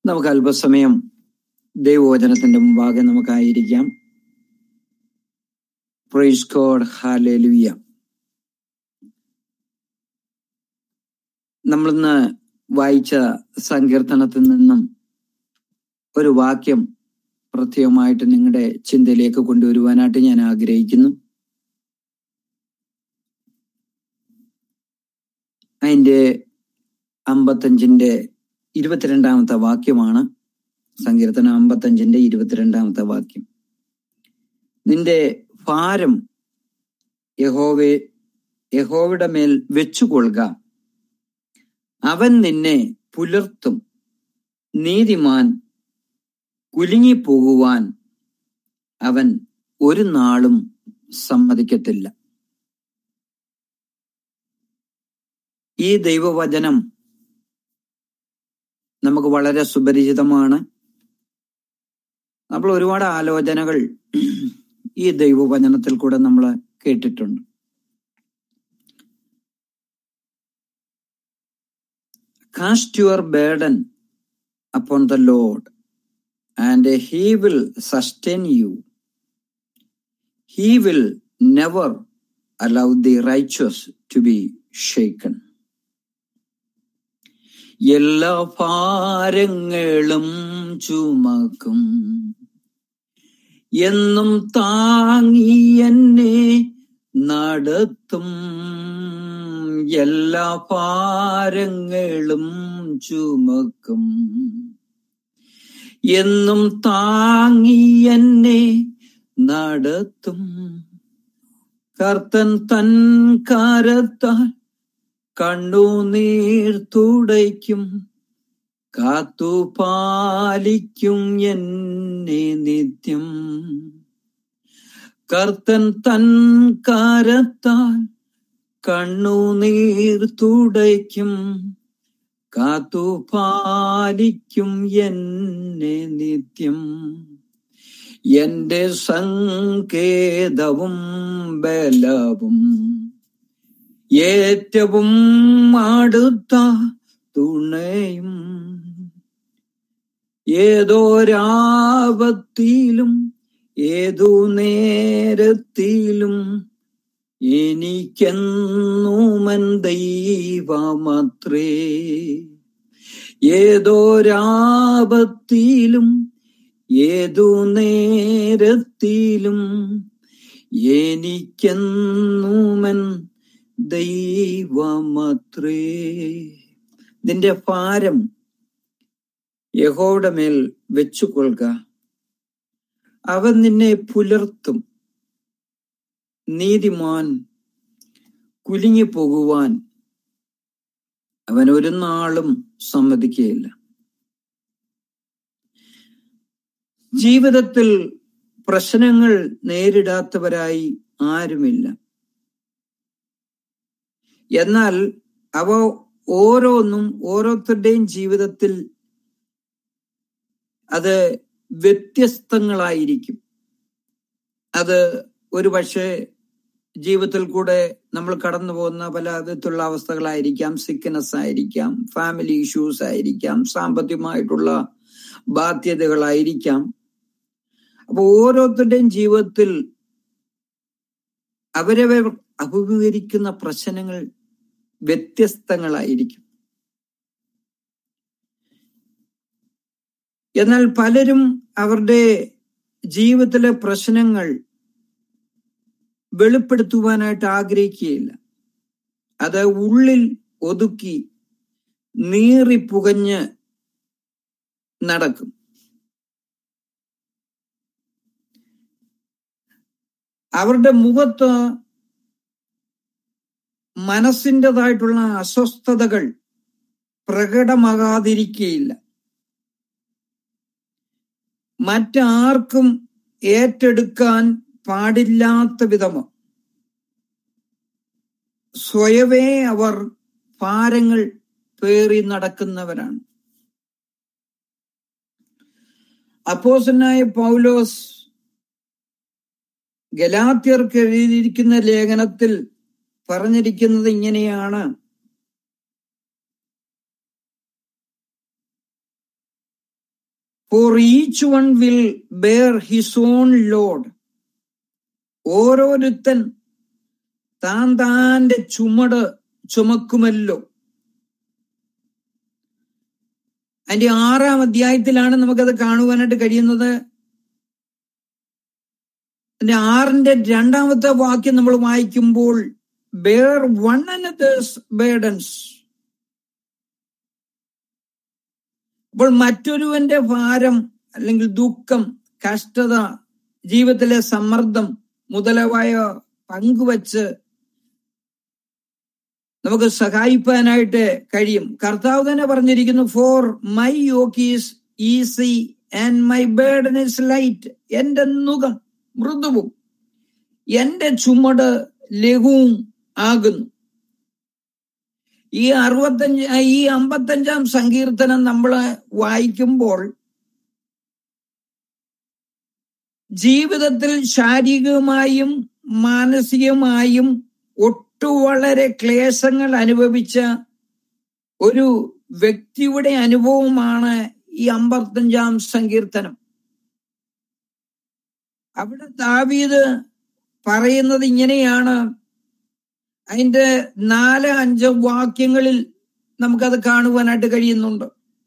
നമുക്ക് അല്പസമയം ദൈവവചനത്തിന്റെ മുമ്പാകെ നമുക്കായിരിക്കാം പ്രൈസ് കോഡ് ഹാലേലുയ്യ നമ്മളിന്ന് വായിച്ച സങ്കീർത്തനത്തിൽ നിന്നും ഒരു വാക്യം പ്രത്യേകമായിട്ട് നിങ്ങളുടെ ചിന്തയിലേക്ക് കൊണ്ടുവരുവാനായിട്ട് ഞാൻ ആഗ്രഹിക്കുന്നു അതിൻ്റെ അമ്പത്തഞ്ചിന്റെ ഇരുപത്തിരണ്ടാമത്തെ വാക്യമാണ് സങ്കീർത്തനം അമ്പത്തഞ്ചിന്റെ ഇരുപത്തിരണ്ടാമത്തെ വാക്യം നിന്റെ ഭാരം യഹോവെ യഹോവയുടെ മേൽ വെച്ചുകൊള്ളുക അവൻ നിന്നെ പുലർത്തും നീതിമാൻ കുലുങ്ങിപ്പോകുവാൻ അവൻ ഒരു നാളും സമ്മതിക്കത്തില്ല ഈ ദൈവവചനം നമുക്ക് വളരെ സുപരിചിതമാണ് നമ്മൾ ഒരുപാട് ആലോചനകൾ ഈ ദൈവവചനത്തിൽ കൂടെ നമ്മൾ കേട്ടിട്ടുണ്ട് cast your burden upon the Lord and he will sustain you he will never allow the righteous to be shaken എല്ലാ ഭാരങ്ങളും ചുമക്കും എന്നും താങ്ങി എന്നെ നടത്തും എല്ലാ ഭാരങ്ങളും ചുമക്കും എന്നും താങ്ങി എന്നെ നടത്തും കർത്തൻ തൻ കരത്താൽ കണ്ണുനീർ തുടയ്ക്കും കാത്തു പാലിക്കും എന്നെ നിത്യം കർത്തൻ തൻ കരത്താൽ കണ്ണുനീർ തുടയ്ക്കും കാത്തു പാലിക്കും എന്നെ നിത്യം എന്റെ സങ്കേതവും ബലവും ഏറ്റവും അടുത്ത തുണയും ഏതോരാപത്തിലും ഏതു നേരത്തിലും എനിക്കെന്നുമൻ ദൈവമത്രേ ഏതോരാപത്തിലും ഏതു നേരത്തിലും എനിക്കെന്നുമൻ ദൈവമത്രേ നിന്റെ ഭാരം യഹോയുടെ മേൽ വെച്ചുകൊള്ളുക അവൻ നിന്നെ പുലർത്തും നീതിമാൻ കുലുങ്ങിപ്പോകുവാൻ അവൻ ഒരു നാളും സമ്മതിക്കുകയില്ല ജീവിതത്തിൽ പ്രശ്നങ്ങൾ നേരിടാത്തവരായി ആരുമില്ല എന്നാൽ അവ ഓരോന്നും ഓരോരുത്തരുടെയും ജീവിതത്തിൽ അത് വ്യത്യസ്തങ്ങളായിരിക്കും അത് ഒരു പക്ഷേ ജീവിതത്തിൽ കൂടെ നമ്മൾ കടന്നു പോകുന്ന പല വിധത്തിലുള്ള അവസ്ഥകളായിരിക്കാം സിക്നസ് ആയിരിക്കാം ഫാമിലി ഇഷ്യൂസ് ആയിരിക്കാം സാമ്പത്തികമായിട്ടുള്ള ബാധ്യതകളായിരിക്കാം അപ്പൊ ഓരോരുത്തരുടെയും ജീവിതത്തിൽ അവരവർ അഭിമുഖീകരിക്കുന്ന പ്രശ്നങ്ങൾ വ്യത്യസ്തങ്ങളായിരിക്കും എന്നാൽ പലരും അവരുടെ ജീവിതത്തിലെ പ്രശ്നങ്ങൾ വെളിപ്പെടുത്തുവാനായിട്ട് ആഗ്രഹിക്കുകയില്ല അത് ഉള്ളിൽ ഒതുക്കി നീറിപ്പുകഞ്ഞ് നടക്കും അവരുടെ മുഖത്ത് മനസ്സിൻ്റെതായിട്ടുള്ള അസ്വസ്ഥതകൾ പ്രകടമാകാതിരിക്കുകയില്ല മറ്റാർക്കും ഏറ്റെടുക്കാൻ പാടില്ലാത്ത വിധമോ സ്വയവേ അവർ ഭാരങ്ങൾ പേറി നടക്കുന്നവരാണ് അപ്പോസനായ പൗലോസ് ഗലാത്യർക്ക് എഴുതിയിരിക്കുന്ന ലേഖനത്തിൽ പറഞ്ഞിരിക്കുന്നത് ഇങ്ങനെയാണ് for each one will bear his own load ഓരോരുത്തൻ താൻ താന്റെ ചുമട് ചുമക്കുമല്ലോ അതിന്റെ ആറാം അധ്യായത്തിലാണ് നമുക്കത് കാണുവാനായിട്ട് കഴിയുന്നത് അതിന്റെ ആറിന്റെ രണ്ടാമത്തെ വാക്യം നമ്മൾ വായിക്കുമ്പോൾ ബെയർ വൺ അനദേഴ്സ് ബേഡൻസ് അപ്പോൾ മറ്റൊരുവന്റെ ഭാരം അല്ലെങ്കിൽ ദുഃഖം കഷ്ടത ജീവിതത്തിലെ സമ്മർദ്ദം മുതലവായ പങ്കുവച്ച് നമുക്ക് സഹായിപ്പാനായിട്ട് കഴിയും കർത്താവ് തന്നെ പറഞ്ഞിരിക്കുന്നു for my yoke is easy and my burden is light എന്റെ നുഖം മൃദുവും എന്റെ ചുമട് ലഘുവും ആകുന്നു ഈ അറുപത്തഞ്ച് ഈ അമ്പത്തഞ്ചാം സങ്കീർത്തനം നമ്മൾ വായിക്കുമ്പോൾ ജീവിതത്തിൽ ശാരീരികമായും മാനസികമായും ഒട്ടു വളരെ ക്ലേശങ്ങൾ അനുഭവിച്ച ഒരു വ്യക്തിയുടെ അനുഭവമാണ് ഈ അമ്പത്തഞ്ചാം സങ്കീർത്തനം അവിടെ ദാവീദ് പറയുന്നത് ഇങ്ങനെയാണ് അതിന്റെ നാല് അഞ്ച് വാക്യങ്ങളിൽ നമുക്കത് കാണുവാനായിട്ട് കഴിയുന്നുണ്ട്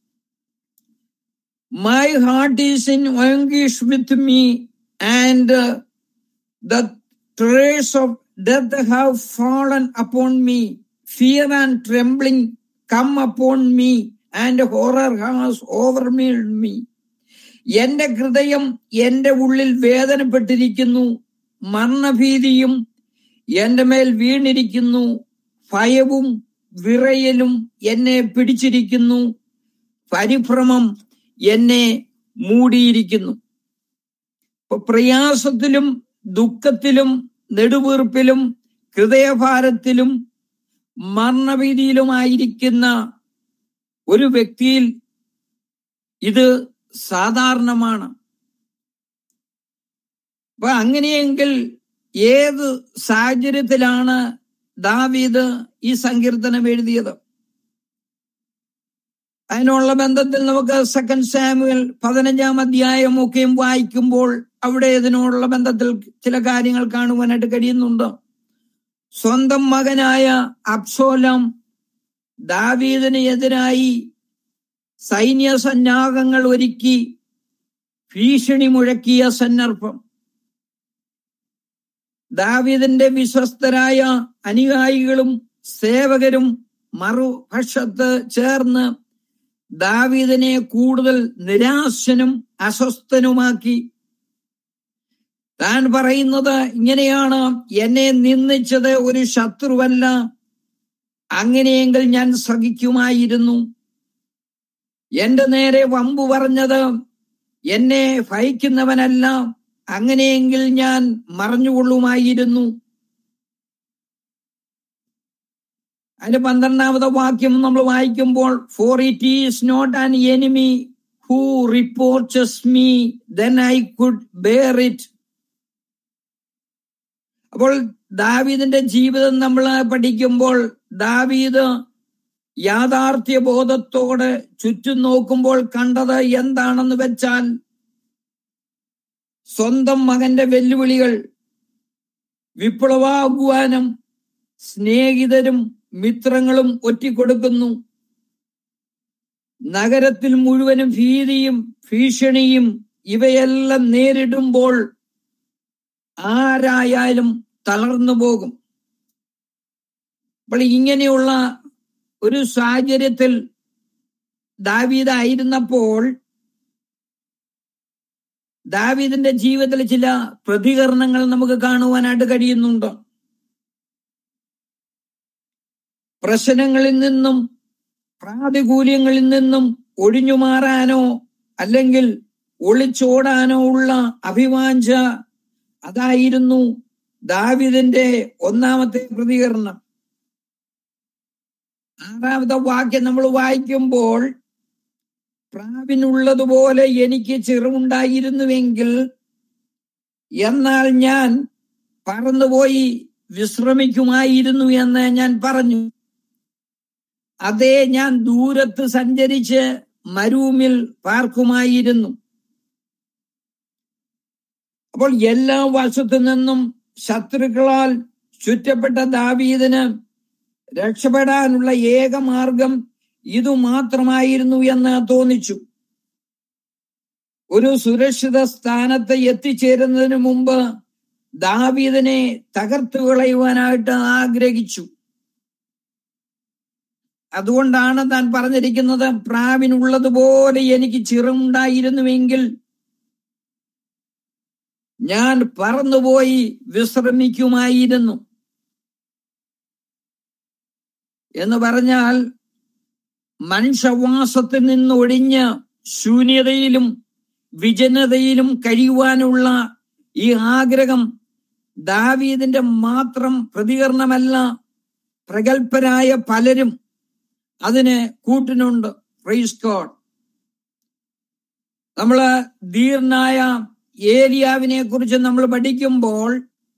my heart is in anguish with me and the terrors of death have fallen upon me fear and trembling come upon me and horror has over me എന്റെ ഹൃദയം എന്റെ ഉള്ളിൽ വേദനപ്പെട്ടിരിക്കുന്നു മരണഭീതിയും എന്റെ മേൽ വീണിരിക്കുന്നു ഭയവും വിറയലും എന്നെ പിടിച്ചിരിക്കുന്നു പരിഭ്രമം എന്നെ മൂടിയിരിക്കുന്നു ഇപ്പൊ പ്രയാസത്തിലും ദുഃഖത്തിലും നെടുവീർപ്പിലും ഹൃദയഭാരത്തിലും മരണഭീതിയിലുമായിരിക്കുന്ന ഒരു വ്യക്തിയിൽ ഇത് സാധാരണമാണ് അപ്പൊ അങ്ങനെയെങ്കിൽ ഏത് സാഹചര്യത്തിലാണ് ദാവീദ് ഈ സങ്കീർത്തനം എഴുതിയത് അതിനുള്ള ബന്ധത്തിൽ നമുക്ക് സെക്കൻഡ് സാമുവൽ പതിനഞ്ചാം അധ്യായം ഒക്കെയും വായിക്കുമ്പോൾ അവിടെ ഇതിനോടുള്ള ബന്ധത്തിൽ ചില കാര്യങ്ങൾ കാണുവാനായിട്ട് കഴിയുന്നുണ്ട് സ്വന്തം മകനായ അബ്സോലം ദാവീദിന് എതിരായി സൈന്യ സന്നാഹങ്ങൾ ഒരുക്കി ഭീഷണി മുഴക്കിയ സന്ദർഭം ദാവീദിന്റെ വിശ്വസ്തരായ അനുയായികളും സേവകരും മറുപക്ഷത്ത് ചേർന്ന് ദാവീദിനെ കൂടുതൽ നിരാശനും അസ്വസ്ഥനുമാക്കി താൻ പറയുന്നത് ഇങ്ങനെയാണ് എന്നെ നിന്ദിച്ചത് ഒരു ശത്രുവല്ല അങ്ങനെയെങ്കിൽ ഞാൻ സഹിക്കുമായിരുന്നു എന്റെ നേരെ വമ്പു പറഞ്ഞത് എന്നെ ഭയക്കുന്നവനല്ല അങ്ങനെയെങ്കിൽ ഞാൻ മറഞ്ഞുകൊള്ളുമായിരുന്നു അതിന്റെ പന്ത്രണ്ടാമത്തെ വാക്യം നമ്മൾ വായിക്കുമ്പോൾ for it is not an enemy who reports me then I could bear it അപ്പോൾ ദാവീദിന്റെ ജീവിതം നമ്മൾ പഠിക്കുമ്പോൾ ദാവീദ് യാഥാർത്ഥ്യ ബോധത്തോടെ ചുറ്റും നോക്കുമ്പോൾ കണ്ടത് എന്താണെന്ന് വെച്ചാൽ സ്വന്തം മകന്റെ വെല്ലുവിളികൾ വിപ്ലവാഹ്വാനം സ്നേഹിതരും മിത്രങ്ങളും ഒറ്റിക്കൊടുക്കുന്നു നഗരത്തിൽ മുഴുവനും ഭീതിയും ഭീഷണിയും ഇവയെല്ലാം നേരിടുമ്പോൾ ആരായാലും തളർന്നു പോകും അപ്പോൾ ഇങ്ങനെയുള്ള ഒരു സാഹചര്യത്തിൽ ദാവീദായിരുന്നപ്പോൾ ദാവീദിന്റെ ജീവിതത്തിൽ ചില പ്രതികരണങ്ങൾ നമുക്ക് കാണുവാനായിട്ട് കഴിയുന്നുണ്ട് പ്രശ്നങ്ങളിൽ നിന്നും പ്രാതികൂല്യങ്ങളിൽ നിന്നും ഒഴിഞ്ഞു മാറാനോ അല്ലെങ്കിൽ ഒളിച്ചോടാനോ ഉള്ള അഭിവാഞ്ച അതായിരുന്നു ദാവിദിന്റെ ഒന്നാമത്തെ പ്രതികരണം ആറാമത്തെ വാക്യം നമ്മൾ വായിക്കുമ്പോൾ പ്രാവിനുള്ളതുപോലെ എനിക്ക് ചെറുണ്ടായിരുന്നുവെങ്കിൽ എന്നാൽ ഞാൻ പറന്നുപോയി വിശ്രമിക്കുമായിരുന്നു എന്ന് ഞാൻ പറഞ്ഞു അതേ ഞാൻ ദൂരത്ത് സഞ്ചരിച്ച് മരുവിൽ പാർക്കുമായിരുന്നു അപ്പോൾ എല്ലാ വശത്തു നിന്നും ശത്രുക്കളാൽ ചുറ്റപ്പെട്ട ദാവീദിന് രക്ഷപ്പെടാനുള്ള ഏക മാർഗം ഇതു മാത്രമായിരുന്നു എന്ന് തോന്നിച്ചു ഒരു സുരക്ഷിത സ്ഥാനത്ത് എത്തിച്ചേരുന്നതിന് മുമ്പ് ദാവീദിനെ തകർത്തു കളയുവാനായിട്ട് ആഗ്രഹിച്ചു അതുകൊണ്ടാണ് താൻ പറഞ്ഞിരിക്കുന്നത് പ്രാവിനുള്ളതുപോലെ എനിക്ക് ചിറമുണ്ടായിരുന്നുവെങ്കിൽ ഞാൻ പറന്നുപോയി വിശ്രമിക്കുമായിരുന്നു എന്ന് പറഞ്ഞാൽ മനുഷ്യവാസത്തിൽ നിന്നൊഴിഞ്ഞ് ശൂന്യതയിലും വിജനതയിലും കഴിയുവാനുള്ള ഈ ആഗ്രഹം ദാവീദിന്റെ മാത്രം പ്രതികരണമല്ല പ്രഗത്ഭരായ പലരും അതിന് കൂട്ടിനുണ്ട് പ്രൈസ് ഗോഡ് നമ്മള് ധീർനായ ഏലിയാവിനെ കുറിച്ച് നമ്മൾ പഠിക്കുമ്പോൾ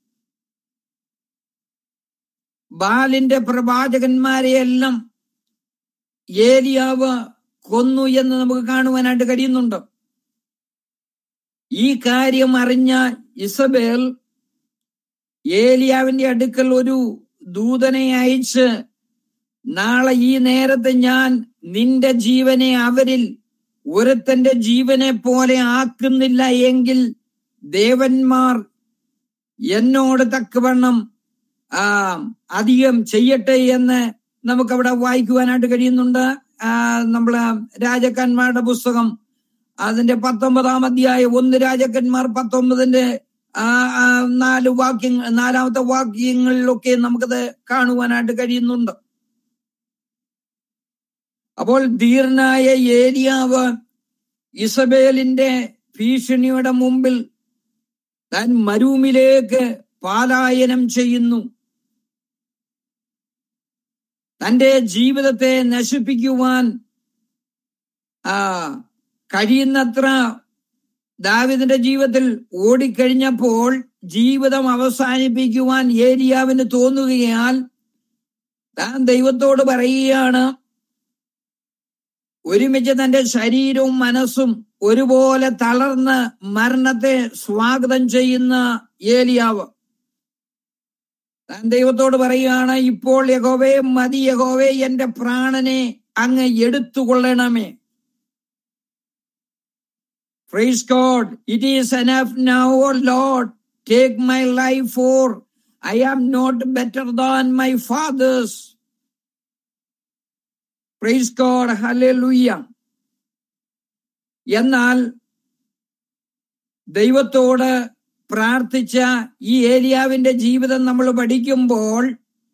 ബാലിന്റെ പ്രവാചകന്മാരെയെല്ലാം ഏലിയാവ് കൊന്നു എന്ന് നമുക്ക് കാണുവാനായിട്ട് കഴിയുന്നുണ്ട് ഈ കാര്യം അറിഞ്ഞ ഇസബേൽ ഏലിയാവിന്റെ അടുക്കൽ ഒരു ദൂതനെ അയച്ച് നാളെ ഈ നേരത്തെ ഞാൻ നിന്റെ ജീവനെ അവരിൽ ഒരുത്തന്റെ ജീവനെ പോലെ ആക്കുന്നില്ല എങ്കിൽ ദേവന്മാർ എന്നോട് തക്കവണ്ണം ആ അധികം ചെയ്യട്ടെ എന്ന് നമുക്കവിടെ വായിക്കുവാനായിട്ട് കഴിയുന്നുണ്ട് ആ നമ്മള് രാജാക്കന്മാരുടെ പുസ്തകം അതിന്റെ പത്തൊമ്പതാം അധ്യായം ഒന്ന് രാജാക്കന്മാർ പത്തൊമ്പതിന്റെ ആ ആ, നാല് വാക്യങ്ങൾ നാലാമത്തെ വാക്യങ്ങളിലൊക്കെ നമുക്കത് കാണുവാനായിട്ട് കഴിയുന്നുണ്ട് അപ്പോൾ ധീർനായ ഏലിയാവ് ഇസബേലിന്റെ ഭീഷണിയുടെ മുമ്പിൽ താൻ മരുമിലേക്ക് പാലായനം ചെയ്യുന്നു തന്റെ ജീവിതത്തെ നശിപ്പിക്കുവാൻ ആ കഴിയുന്നത്ര ദാവിദിന്റെ ജീവിതത്തിൽ ഓടിക്കഴിഞ്ഞപ്പോൾ ജീവിതം അവസാനിപ്പിക്കുവാൻ ഏലിയാവിന് തോന്നുകയാൽ താൻ ദൈവത്തോട് പറയുകയാണ് ഒരുമിച്ച് തന്റെ ശരീരവും മനസ്സും ഒരുപോലെ തളർന്ന് മരണത്തെ സ്വാഗതം ചെയ്യുന്ന ഏലിയാവ് താൻ ദൈവത്തോട് പറയുകയാണ് ഇപ്പോൾ യഹോവേ മതി യഹോവേ എന്റെ പ്രാണനെ അങ്ങ് എടുത്തുകൊള്ളണമേ Praise God. It is enough now, O Lord. Take my life, for I am not better than my fathers. Praise God. Hallelujah. എന്നാൽ ദൈവത്തോട് പ്രാർത്ഥിച്ച ഈ ഏലിയാവിന്റെ ജീവിതം നമ്മൾ പഠിക്കുമ്പോൾ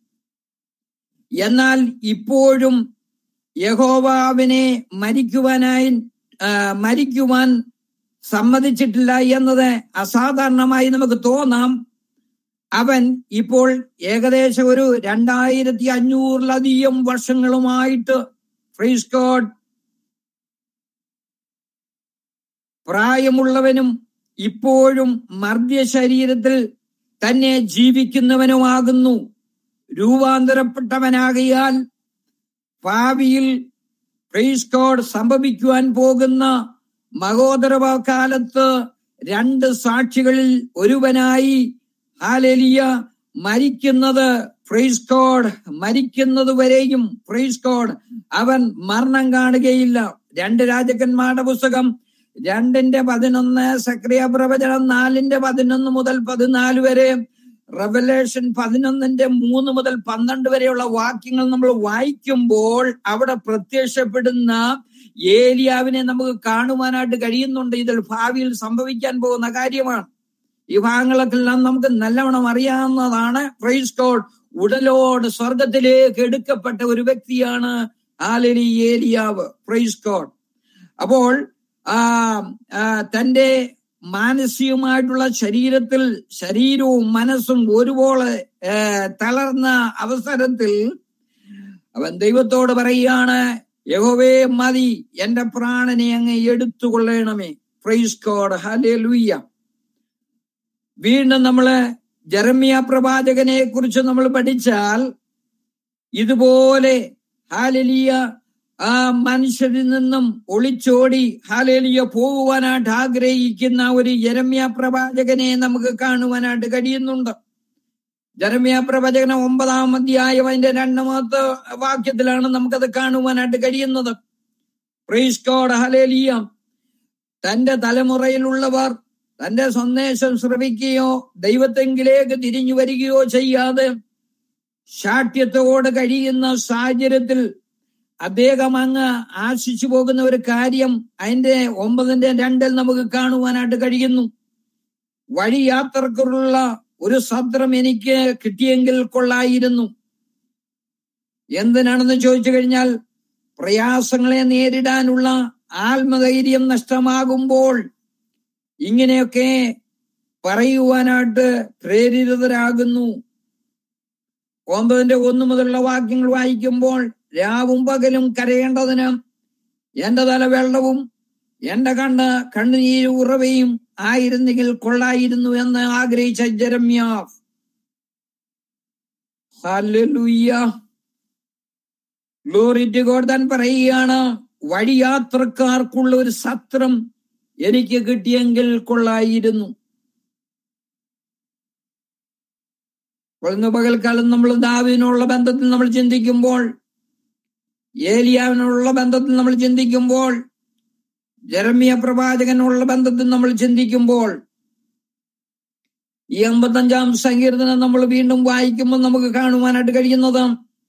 എന്നാൽ ഇപ്പോഴും യഹോവാവിനെ മരിക്കുവാനായി ആ, മരിക്കുവാൻ സമ്മതിച്ചിട്ടില്ല എന്നത് അസാധാരണമായി നമുക്ക് തോന്നാം അവൻ ഇപ്പോൾ ഏകദേശം ഒരു രണ്ടായിരത്തി അഞ്ഞൂറിലധികം വർഷങ്ങളുമായിട്ട് ഫ്രീസ് ഗോഡ് പ്രായമുള്ളവനും ഇപ്പോഴും മർദ്യ ശരീരത്തിൽ തന്നെ ജീവിക്കുന്നവനുമാകുന്നു രൂപാന്തരപ്പെട്ടവനാകിയാൽ ഭാവിയിൽ പ്രൈസ് ഗോഡ് സംഭവിക്കുവാൻ പോകുന്ന മഹോദരവ കാലത്ത് രണ്ട് സാക്ഷികളിൽ ഒരുവനായി ഹാലലിയ മരിക്കുന്നത് പ്രൈസ് ഗോഡ് മരിക്കുന്നത് വരെയും പ്രൈസ് ഗോഡ് അവൻ മരണം കാണുകയില്ല രണ്ട് രാജാക്കന്മാരുടെ പുസ്തകം രണ്ടിന്റെ പതിനൊന്ന് സക്രിയ പ്രവചനം നാലിന്റെ പതിനൊന്ന് മുതൽ പതിനാല് വരെ റവലേഷൻ പതിനൊന്നിന്റെ മൂന്ന് മുതൽ പന്ത്രണ്ട് വരെയുള്ള വാക്യങ്ങൾ നമ്മൾ വായിക്കുമ്പോൾ അവിടെ പ്രത്യക്ഷപ്പെടുന്ന ഏലിയാവിനെ നമുക്ക് കാണുവാനായിട്ട് കഴിയുന്നുണ്ട് ഇതിൽ ഭാവിയിൽ സംഭവിക്കാൻ പോകുന്ന കാര്യമാണ് ഈ ഭാഗങ്ങളൊക്കെല്ലാം നമുക്ക് നല്ലവണ്ണം അറിയാവുന്നതാണ് പ്രൈസ് ഗോഡ് ഉടലോട് സ്വർഗത്തിലേക്ക് എടുക്കപ്പെട്ട ഒരു വ്യക്തിയാണ് ആലരി ഏലിയാവ് പ്രൈസ് ഗോഡ് അപ്പോൾ ആ ആ, തന്റെ മാനസികമായിട്ടുള്ള ശരീരത്തിൽ ശരീരവും മനസ്സും ഒരുപോലെ ഏ, തളർന്ന അവസരത്തിൽ അവൻ ദൈവത്തോട് പറയുകയാണ് യഹോവേ മതി എന്റെ പ്രാണനെ അങ്ങ് എടുത്തുകൊള്ളണമേ പ്രൈസ് ഗോഡ് ഹലേ വീണ്ടും നമ്മള് ജെറമ്യ പ്രവാചകനെ കുറിച്ച് നമ്മൾ പഠിച്ചാൽ ഇതുപോലെ ഹാലലിയ ആ മനുഷ്യരിൽ നിന്നും ഒളിച്ചോടി ഹാലേലിയ പോകുവാനായിട്ട് ആഗ്രഹിക്കുന്ന ഒരു ജരമ്യ പ്രവാചകനെ നമുക്ക് കാണുവാനായിട്ട് കഴിയുന്നുണ്ട് ജരമ്യ പ്രവചകന ഒമ്പതാം അധ്യായം അതിന്റെ രണ്ടാമത്തെ വാക്യത്തിലാണ് നമുക്കത് കാണുവാനായിട്ട് കഴിയുന്നത് പ്രൈസ് ഗോഡ് ഹലേലിയ തന്റെ തലമുറയിലുള്ളവർ തന്റെ സന്ദേശം ശ്രവിക്കുകയോ ദൈവത്തെങ്കിലേക്ക് തിരിഞ്ഞു വരികയോ ചെയ്യാതെ ശാഠ്യത്തോടെ കഴിയുന്ന സാഹചര്യത്തിൽ അദ്ദേഹം അങ്ങ് ആശിച്ചു പോകുന്ന ഒരു കാര്യം അതിന്റെ ഒമ്പതിന്റെ രണ്ടിൽ നമുക്ക് കാണുവാനായിട്ട് കഴിയുന്നു വഴി യാത്രക്കുള്ള ഒരു സത്രം എനിക്ക് കിട്ടിയെങ്കിൽ കൊള്ളായിരുന്നു എന്തിനാണെന്ന് ചോദിച്ചു കഴിഞ്ഞാൽ പ്രയാസങ്ങളെ നേരിടാനുള്ള ആത്മധൈര്യം നഷ്ടമാകുമ്പോൾ ഇങ്ങനെയൊക്കെ പറയുവാനായിട്ട് പ്രേരിതരാകുന്നു ഒമ്പതിന്റെ ഒന്ന് മുതലുള്ള വാക്യങ്ങൾ വായിക്കുമ്പോൾ രാവും പകലും കരയേണ്ടതിന് എന്റെ തല വെള്ളവും എന്റെ കണ്ണ് കണ്ണുനീര് ഉറവയും ആയിരുന്നെങ്കിൽ കൊള്ളായിരുന്നു എന്ന് ആഗ്രഹിച്ച ജരമ്യാഫ് ഗ്ലോറിറ്റ് ഗോർദാൻ പറയുകയാണ് വഴിയാത്രക്കാർക്കുള്ള ഒരു സത്രം എനിക്ക് കിട്ടിയെങ്കിൽ കൊള്ളായിരുന്നു ഇന്ന് പകൽക്കാലം നമ്മൾ ദാവിനുള്ള ബന്ധത്തിൽ നമ്മൾ ചിന്തിക്കുമ്പോൾ ഏലിയാവിനുള്ള ബന്ധത്തിൽ നമ്മൾ ചിന്തിക്കുമ്പോൾ ജരമിയ പ്രവാചകനുള്ള ബന്ധത്തിൽ നമ്മൾ ചിന്തിക്കുമ്പോൾ ഈ അമ്പത്തഞ്ചാം സങ്കീർത്തനം നമ്മൾ വീണ്ടും വായിക്കുമ്പോൾ നമുക്ക് കാണുവാനായിട്ട് കഴിയുന്നത്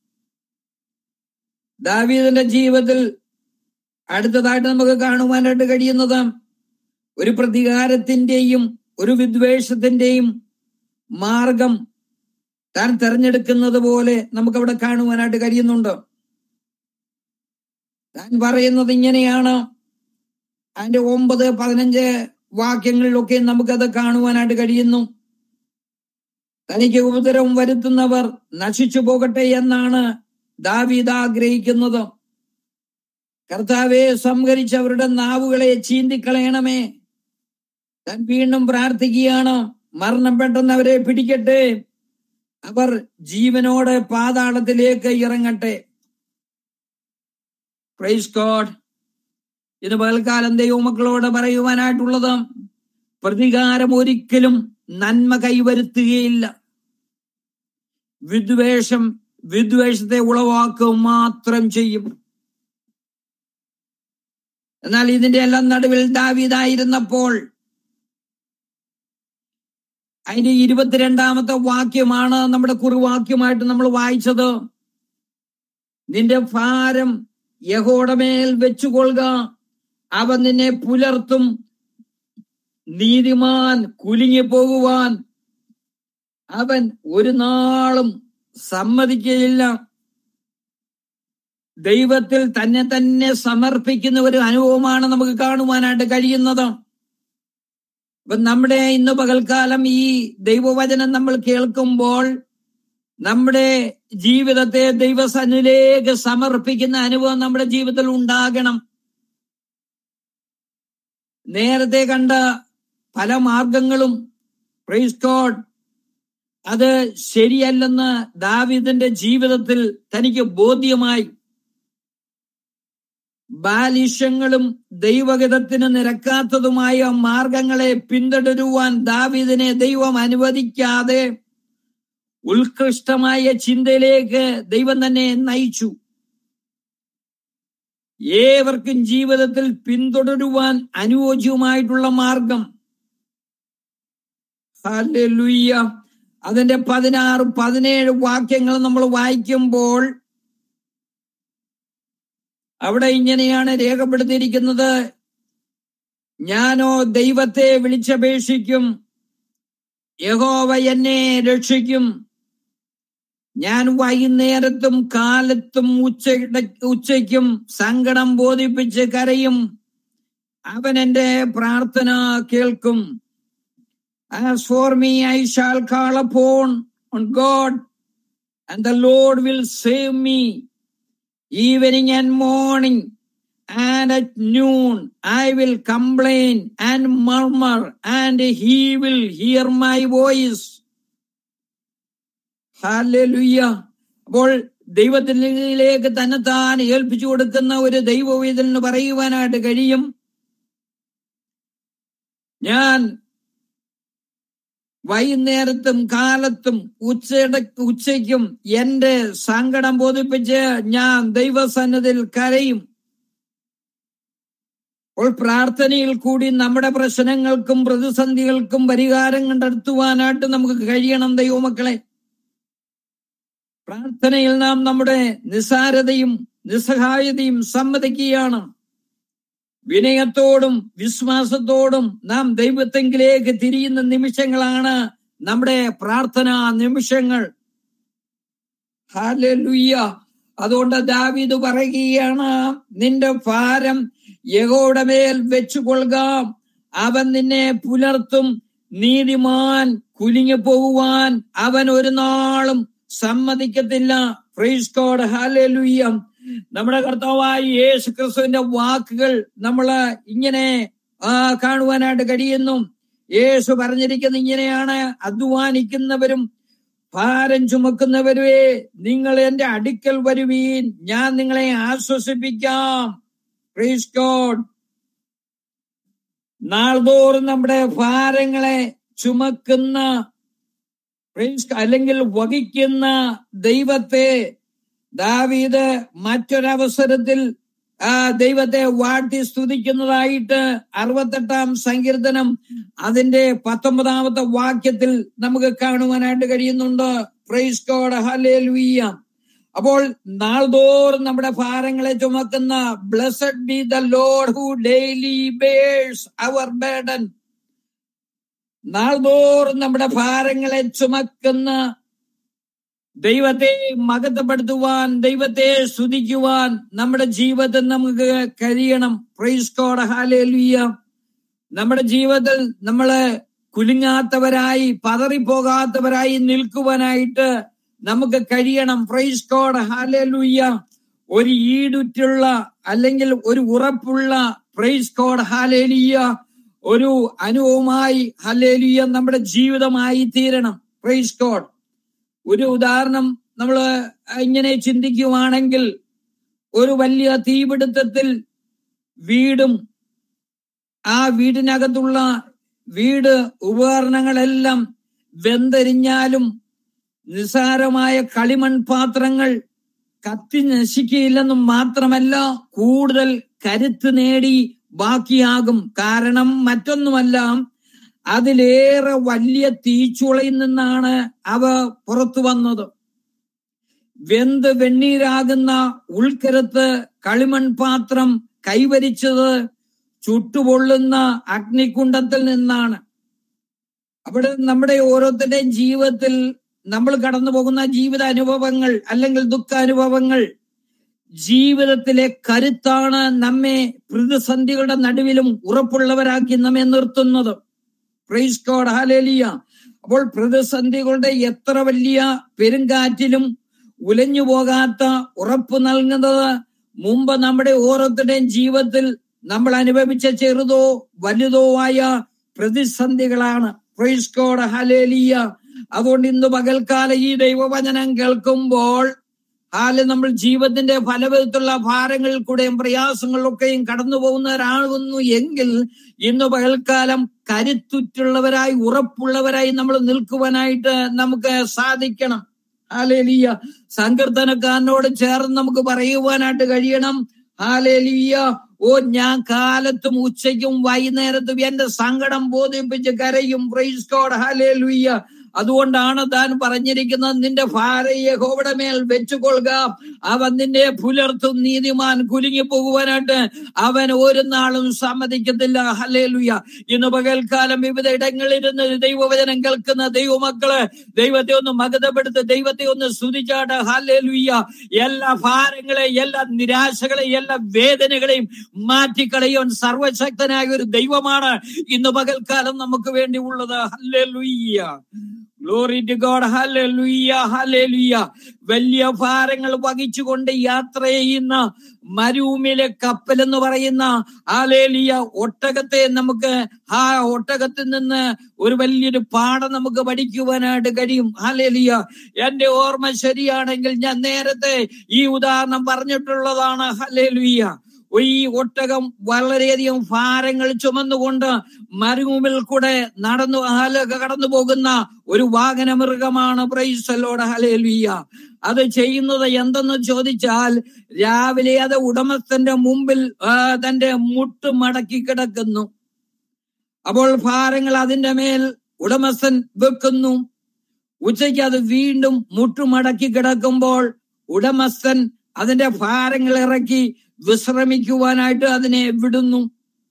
ദാവീദിന്റെ ജീവിതത്തിൽ അടുത്തതായിട്ട് നമുക്ക് കാണുവാനായിട്ട് കഴിയുന്നത് ഒരു പ്രതികാരത്തിന്റെയും ഒരു വിദ്വേഷത്തിന്റെയും മാർഗം താൻ തെരഞ്ഞെടുക്കുന്നത് പോലെ നമുക്കവിടെ കാണുവാനായിട്ട് കഴിയുന്നുണ്ട് താൻ പറയുന്നത് ഇങ്ങനെയാണ് അതിന്റെ ഒമ്പത് പതിനഞ്ച് വാക്യങ്ങളിലൊക്കെ നമുക്കത് കാണുവാനായിട്ട് കഴിയുന്നു തനിക്ക് ഉപദ്രവം വരുത്തുന്നവർ നശിച്ചു പോകട്ടെ എന്നാണ് ദാവീദ് ആഗ്രഹിക്കുന്നത് കർത്താവെ സംഹരിച്ചവരുടെ നാവുകളെ ചീന്തിക്കളയണമേ താൻ വീണ്ടും പ്രാർത്ഥിക്കുകയാണ് മരണം പെട്ടെന്ന് പിടിക്കട്ടെ അവർ ജീവനോടെ പാതാളത്തിലേക്ക് ഇറങ്ങട്ടെ പ്രൈസ് ഗോഡ് ഇത് പകൽക്കാലം ദൈവമക്കളോട് പറയുവാനായിട്ടുള്ളത് പ്രതികാരം ഒരിക്കലും നന്മ കൈവരുത്തുകയില്ല വിദ്വേഷം വിദ്വേഷത്തെ ഉളവാക്കുക മാത്രം ചെയ്യും എന്നാൽ ഇതിന്റെ എല്ലാം നടുവിൽ ദാവീദായിരുന്നപ്പോൾ അതിന്റെ ഇരുപത്തിരണ്ടാമത്തെ വാക്യമാണ് നമ്മുടെ കുറുവാക്യമായിട്ട് നമ്മൾ വായിച്ചത് നിന്റെ ഭാരം യഹോടെ മേൽ വെച്ചുകൊള്ളുക അവൻ നിന്നെ പുലർത്തും നീതിമാൻ കുലുങ്ങി പോകുവാൻ അവൻ ഒരു നാളും സമ്മതിക്കുകയില്ല ദൈവത്തിൽ തന്നെ തന്നെ സമർപ്പിക്കുന്ന ഒരു അനുഭവമാണ് നമുക്ക് കാണുവാനായിട്ട് കഴിയുന്നത് അപ്പൊ നമ്മുടെ ഇന്ന് പകൽക്കാലം ഈ ദൈവവചനം നമ്മൾ കേൾക്കുമ്പോൾ നമ്മുടെ ജീവിതത്തെ ദൈവസന്നിലേക്ക് സമർപ്പിക്കുന്ന അനുഭവം നമ്മുടെ ജീവിതത്തിൽ ഉണ്ടാകണം നേരത്തെ കണ്ട പല മാർഗങ്ങളും പ്രൈസ് ഗോഡ് അത് ശരിയല്ലെന്ന് ദാവിദിന്റെ ജീവിതത്തിൽ തനിക്ക് ബോധ്യമായി ബാലിഷ്യങ്ങളും ദൈവഗതത്തിന് നിരക്കാത്തതുമായ മാർഗങ്ങളെ പിന്തുടരുവാൻ ദാവിദിനെ ദൈവം അനുവദിക്കാതെ ഉത്കൃഷ്ടമായ ചിന്തയിലേക്ക് ദൈവം തന്നെ നയിച്ചു ഏവർക്കും ജീവിതത്തിൽ പിന്തുടരുവാൻ അനുയോജ്യമായിട്ടുള്ള മാർഗം ഹല്ലേലൂയ്യ അതിന്റെ പതിനാറ് പതിനേഴ് വാക്യങ്ങൾ നമ്മൾ വായിക്കുമ്പോൾ അവിടെ ഇങ്ങനെയാണ് രേഖപ്പെടുത്തിയിരിക്കുന്നത് ഞാനോ ദൈവത്തെ വിളിച്ചപേക്ഷിക്കും യഹോവ എന്നെ രക്ഷിക്കും ഞാൻ വൈകുന്നേരത്തും കാലത്തും ഉച്ച ഉച്ചയ്ക്കും സങ്കടം ബോധിപ്പിച്ച് കരയും അവൻ എന്റെ പ്രാർത്ഥന കേൾക്കും As for me, I shall call upon on God, and the Lord will save me. Evening and morning, and at noon, I will complain and murmur, and he will hear my voice. ഹാലലുയ്യ അപ്പോൾ ദൈവത്തിലേക്ക് തന്നെത്താൻ ഏൽപ്പിച്ചു കൊടുക്കുന്ന ഒരു ദൈവവേദലിന് പറയുവാനായിട്ട് കഴിയും ഞാൻ വൈകുന്നേരത്തും കാലത്തും ഉച്ചയുടെ ഉച്ചയ്ക്കും എന്റെ സങ്കടം ബോധിപ്പിച്ച് ഞാൻ ദൈവസന്നതിൽ കരയും അപ്പോൾ പ്രാർത്ഥനയിൽ കൂടി നമ്മുടെ പ്രശ്നങ്ങൾക്കും പ്രതിസന്ധികൾക്കും പരിഹാരം കണ്ടെത്തുവാനായിട്ട് നമുക്ക് കഴിയണം ദൈവമക്കളെ പ്രാർത്ഥനയിൽ നാം നമ്മുടെ നിസാരതയും നിസ്സഹായതയും സമ്മതിക്കുകയാണ് വിനയത്തോടും വിശ്വാസത്തോടും നാം ദൈവത്തെങ്കിലേക്ക് തിരിയുന്ന നിമിഷങ്ങളാണ് നമ്മുടെ പ്രാർത്ഥനാ നിമിഷങ്ങൾ ഹാലലുയ്യ അതുകൊണ്ട് ദാവീദ് പറയുകയാണ് നിന്റെ ഭാരം യഹോയുടെ മേൽ വെച്ചുകൊള്ളുക അവൻ നിന്നെ പുലർത്തും നീതിമാൻ കുലുങ്ങി പോകുവാൻ അവൻ ഒരു നാളും സമ്മതിക്കത്തില്ല ഫ്രൈസ് കോഡ് ഹാലലുയ്യ നമ്മുടെ കർത്താവായ യേശു ക്രിസ്തുവിന്റെ വാക്കുകൾ നമ്മള് ഇങ്ങനെ ആ കാണുവാനായിട്ട് കഴിയുന്നു യേശു പറഞ്ഞിരിക്കുന്ന ഇങ്ങനെയാണ് അധ്വാനിക്കുന്നവരും ഭാരം ചുമക്കുന്നവരുവേ നിങ്ങൾ എന്റെ അടുക്കൽ വരുവീൻ ഞാൻ നിങ്ങളെ ആശ്വസിപ്പിക്കാം പ്രൈസ് ഗോഡ് നാൾതോറും നമ്മുടെ ഭാരങ്ങളെ ചുമക്കുന്ന അല്ലെങ്കിൽ വഹിക്കുന്ന ദൈവത്തെ ദാവീദ് മറ്റൊരവസരത്തിൽ ആ ദൈവത്തെ വാഴ്ത്തി സ്തുതിക്കുന്നതായിട്ട് അറുപത്തെട്ടാം സങ്കീർത്തനം അതിന്റെ പത്തൊമ്പതാമത്തെ വാക്യത്തിൽ നമുക്ക് കാണുവാനായിട്ട് കഴിയുന്നുണ്ട് പ്രൈസ് ഗോഡ് ഹല്ലേലൂയ അപ്പോൾ നാൾതോറും നമ്മുടെ ഭാരങ്ങളെ ചുമക്കുന്ന blessed be the Lord who daily bears our burden നാൾതോറും നമ്മുടെ ഭാരങ്ങളെ ചുമക്കുന്ന ദൈവത്തെ മകത്തപ്പെടുത്തുവാൻ ദൈവത്തെ സ്തുതിക്കുവാൻ നമ്മുടെ ജീവിതത്തിൽ നമുക്ക് കഴിയണം പ്രൈസ് കോഡ് ഹാലേലുയ്യ നമ്മുടെ ജീവിതത്തിൽ നമ്മള് കുലുങ്ങാത്തവരായി പതറിപ്പോകാത്തവരായി നിൽക്കുവാനായിട്ട് നമുക്ക് കഴിയണം പ്രൈസ് കോഡ് ഹാലേലുയ്യ ഒരു ഈടുറ്റുള്ള അല്ലെങ്കിൽ ഒരു ഉറപ്പുള്ള പ്രൈസ് കോഡ് ഹാലേലിയ ഒരു അനുഭവമായി ഹലേലിയ നമ്മുടെ ജീവിതമായി തീരണം പ്രൈസ് കോഡ് ഒരു ഉദാഹരണം നമ്മൾ ഇങ്ങനെ ചിന്തിക്കുവാണെങ്കിൽ ഒരു വലിയ തീപിടുത്തത്തിൽ വീടും ആ വീടിനകത്തുള്ള വീട് ഉപകരണങ്ങളെല്ലാം വെന്തരിഞ്ഞാലും നിസാരമായ കളിമൺ പാത്രങ്ങൾ കത്തി നശിക്കയില്ലെന്നും മാത്രമല്ല കൂടുതൽ കരുത്ത് നേടി ബാക്കിയാകും കാരണം മറ്റൊന്നുമല്ല അതിലേറെ വലിയ തീച്ചുളയിൽ നിന്നാണ് അവ പുറത്തു വന്നത് വെന്ത് വെണ്ണീരാകുന്ന ഉൾക്കരത്ത് കളിമൺ പാത്രം കൈവരിച്ചത് ചുട്ടുപൊള്ളുന്ന അഗ്നികുണ്ടത്തിൽ നിന്നാണ് അവിടെ നമ്മുടെ ഓരോരുത്തരുടെയും ജീവിതത്തിൽ നമ്മൾ കടന്നു പോകുന്ന ജീവിത അനുഭവങ്ങൾ അല്ലെങ്കിൽ ദുഃഖാനുഭവങ്ങൾ ജീവിതത്തിലെ കരുത്താണ് നമ്മെ പ്രതിസന്ധികളുടെ നടുവിലും ഉറപ്പുള്ളവരാക്കി നമ്മെ നിർത്തുന്നത് പ്രൈസ് കോഡ് ഹാലേലിയ അപ്പോൾ പ്രതിസന്ധികളുടെ എത്ര വലിയ പെരുങ്കാറ്റിലും ഉലഞ്ഞു പോകാത്ത ഉറപ്പ് നൽകുന്നത് മുമ്പ് നമ്മുടെ ഓരോരുത്തരുടെയും ജീവിതത്തിൽ നമ്മൾ അനുഭവിച്ച ചെറുതോ വലുതോ ആയ പ്രതിസന്ധികളാണ് പ്രൈസ് കോഡ് ഹലേലിയ അതുകൊണ്ട് ഇന്ന് പകൽക്കാല ഈ ദൈവവചനം കേൾക്കുമ്പോൾ ഹാല് നമ്മൾ ജീവിതത്തിന്റെ പലവിധത്തിലുള്ള ഭാരങ്ങളിൽ കൂടെയും പ്രയാസങ്ങളിലൊക്കെയും കടന്നു പോകുന്നവരാകുന്നു എങ്കിൽ ഇന്ന് പകൽക്കാലം കരുത്തുറ്റുള്ളവരായി ഉറപ്പുള്ളവരായി നമ്മൾ നിൽക്കുവാനായിട്ട് നമുക്ക് സാധിക്കണം ഹാലേലിയ സങ്കീർത്തനക്കാരനോട് ചേർന്ന് നമുക്ക് പറയുവാനായിട്ട് കഴിയണം ഹാലേലിയ ഓ ഞാൻ കാലത്തും ഉച്ചയ്ക്കും വൈകുന്നേരത്തും എന്റെ സങ്കടം ബോധിപ്പിച്ച് കരയും പ്രൈസ് കോഡ് ഹാലേലുയ്യ അതുകൊണ്ടാണ് താൻ പറഞ്ഞിരിക്കുന്നത് നിന്റെ ഭാര്യയെ ഹോവിടെ മേൽ വെച്ചുകൊള്ളുക അവൻ നിന്നെ പുലർത്തും നീതിമാൻ കുലുങ്ങി പോകുവാനായിട്ട് അവൻ ഒരു നാളും സമ്മതിക്കത്തില്ല ഹലേലുയ ഇന്ന് പകൽക്കാലം വിവിധ ഇടങ്ങളിലിരുന്ന് ദൈവവചനം കേൾക്കുന്ന ദൈവമക്കള് ദൈവത്തെ ഒന്ന് മകതപ്പെടുത്ത് ദൈവത്തെ ഒന്ന് സ്തുതിച്ചാട്ട് ഹലേലുയ്യ എല്ലാ ഭാരങ്ങളെ എല്ലാ നിരാശകളെ എല്ലാ വേദനകളെയും മാറ്റിക്കളയുവാൻ സർവശക്തനായ ഒരു ദൈവമാണ് ഇന്ന് പകൽക്കാലം നമുക്ക് വേണ്ടി ഉള്ളത് hallelujah glory to God hallelujah hallelujah വലിയ ഭാരങ്ങൾ വഹിച്ചുകൊണ്ട് യാത്ര ചെയ്യുന്ന മരുഭൂമിയിലെ കപ്പൽ എന്ന് പറയുന്ന ഹാലേലിയ ഒട്ടകത്തെ നമുക്ക് ആ ഒട്ടകത്തിൽ നിന്ന് ഒരു വലിയൊരു പാഠം നമുക്ക് പഠിക്കുവാനായിട്ട് കഴിയും ഹാലേലിയ എന്റെ ഓർമ്മ ശരിയാണെങ്കിൽ ഞാൻ നേരത്തെ ഈ ഉദാഹരണം പറഞ്ഞിട്ടുള്ളതാണ് ഹലേലുയ്യ ഈ ഒട്ടകം വളരെയധികം ഭാരങ്ങൾ ചുമന്നുകൊണ്ട് മരുഭൂമിൽ കൂടെ നടന്നു ഹല- കടന്നു പോകുന്ന ഒരു വാഹന മൃഗമാണ് പ്രൈസലോട് ഹലേലുയ്യ അത് ചെയ്യുന്നത് എന്തെന്ന് ചോദിച്ചാൽ രാവിലെ അത് ഉടമസ്ഥന്റെ മുമ്പിൽ ആ, തന്റെ മുട്ട് മടക്കി കിടക്കുന്നു അപ്പോൾ ഭാരങ്ങൾ അതിന്റെ മേൽ ഉടമസ്ഥൻ വെക്കുന്നു ഉച്ചയ്ക്ക് അത് വീണ്ടും മുട്ടുമടക്കി കിടക്കുമ്പോൾ ഉടമസ്ഥൻ അതിന്റെ ഭാരങ്ങൾ ഇറക്കി വിശ്രമിക്കുവാനായിട്ട് അതിനെ വിടുന്നു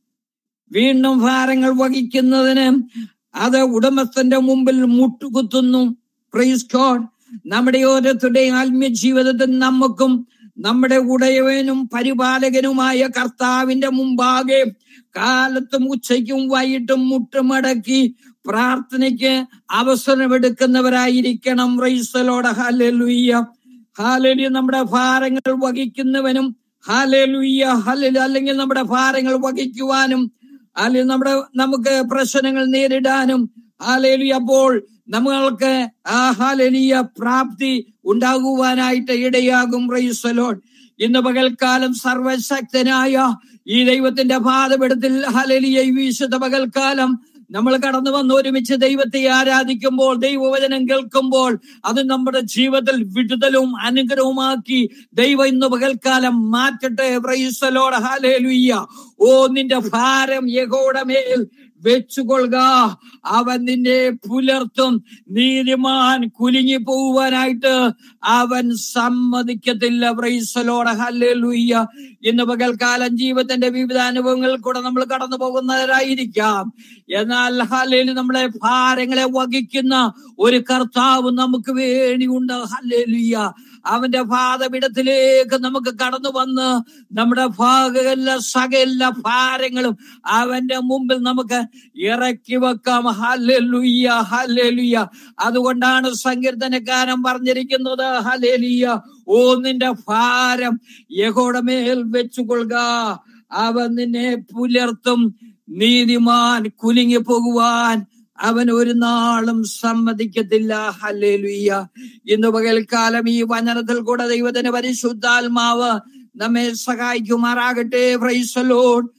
വീണ്ടും ഭാരങ്ങൾ വഹിക്കുന്നതിന് അത് ഉടമസ്ഥന്റെ മുമ്പിൽ മുട്ടുകുത്തുന്നു പ്രൈസ് ഗോഡ് നമ്മുടെ ഓരോരുത്തരുടെയും ആത്മീയ ജീവിതത്തിൽ നമുക്കും നമ്മുടെ ഉടയവനും പരിപാലകനുമായ കർത്താവിന്റെ മുമ്പാകെ കാലത്തും ഉച്ചയ്ക്കും വൈകിട്ടും മുട്ടുമടക്കി പ്രാർത്ഥനയ്ക്ക് അവസരമെടുക്കുന്നവരായിരിക്കണം റൈസലോട് ഹാലലുയ്യ ഹാലലി നമ്മുടെ ഭാരങ്ങൾ വഹിക്കുന്നവനും ഹാലലുയ്യ ഹലലു അല്ലെങ്കിൽ നമ്മുടെ ഭാരങ്ങൾ വഹിക്കുവാനും അല്ലെങ്കിൽ നമ്മുടെ നമുക്ക് പ്രശ്നങ്ങൾ നേരിടാനും ഹാലേലി അപ്പോൾ നമ്മൾക്ക് ആ ഹാലലിയ പ്രാപ്തി ഉണ്ടാകുവാനായിട്ട് ഇടയാകും റൈസലോൺ ഇന്ന് പകൽക്കാലം സർവശക്തനായ ഈ ദൈവത്തിന്റെ പാതപെടുത്തിൽ ഹലലിയ ഈ വിശുദ്ധ പകൽക്കാലം നമ്മൾ കടന്നു വന്ന് ഒരുമിച്ച് ദൈവത്തെ ആരാധിക്കുമ്പോൾ ദൈവവചനം കേൾക്കുമ്പോൾ അത് നമ്മുടെ ജീവിതത്തിൽ വിടുതലും അനുഗ്രഹവുമാക്കി ദൈവം ഇന്ന് പകൽക്കാലം മാറ്റട്ടെ പ്രൈസലോട് ഹാലേലുയ്യ ഓ നിന്റെ ഭാരം യഹോടെ മേൽ വെച്ചുകൊള്ളുക അവൻ നിന്നെ പുലർത്തും നീതിമാൻ കുലുങ്ങി പോവാനായിട്ട് അവൻ സമ്മതിക്കത്തില്ല പ്രൈസലോട് ഹല്ലേലൂയ്യ ഇന്ന് പകൽക്കാലം ജീവിതത്തിന്റെ വിവിധ അനുഭവങ്ങൾ കൂടെ നമ്മൾ കടന്നു പോകുന്നവരായിരിക്കാം എന്നാൽ ഹല്ലേലു നമ്മളെ ഭാരങ്ങളെ വഹിക്കുന്ന ഒരു കർത്താവ് നമുക്ക് വേണ്ടിയുണ്ട് ഹല്ലേലൂയ്യ അവന്റെ പാതപിടത്തിലേക്ക് നമുക്ക് കടന്നു വന്ന് നമ്മുടെ ഭാഗല്ല സകല ഭാരങ്ങളും അവന്റെ മുമ്പിൽ നമുക്ക് ഇറക്കി വെക്കാം ഹല്ലേലൂയ്യ ഹല്ലേലൂയ്യ അതുകൊണ്ടാണ് സങ്കീർത്തനക്കാരൻ പറഞ്ഞിരിക്കുന്നത് ഹല്ലേലൂയ്യ ഓ നിന്റെ ഭാരം യഹോടെ മേൽ വെച്ചുകൊള്ളുക അവൻ നിന്നെ പുലർത്തും നീതിമാൻ കുലുങ്ങി പോകുവാൻ അവൻ ഒരു നാളും സമ്മതിക്കത്തില്ല ഹല്ലേലൂയ്യ ഇന്ന് പകൽക്കാലം ഈ വചനത്തിൽ കൂടെ ദൈവത്തിന്റെ പരിശുദ്ധാത്മാവ് നമ്മെ സഹായിക്കുമാറാകട്ടെ പ്രൈസലോൺ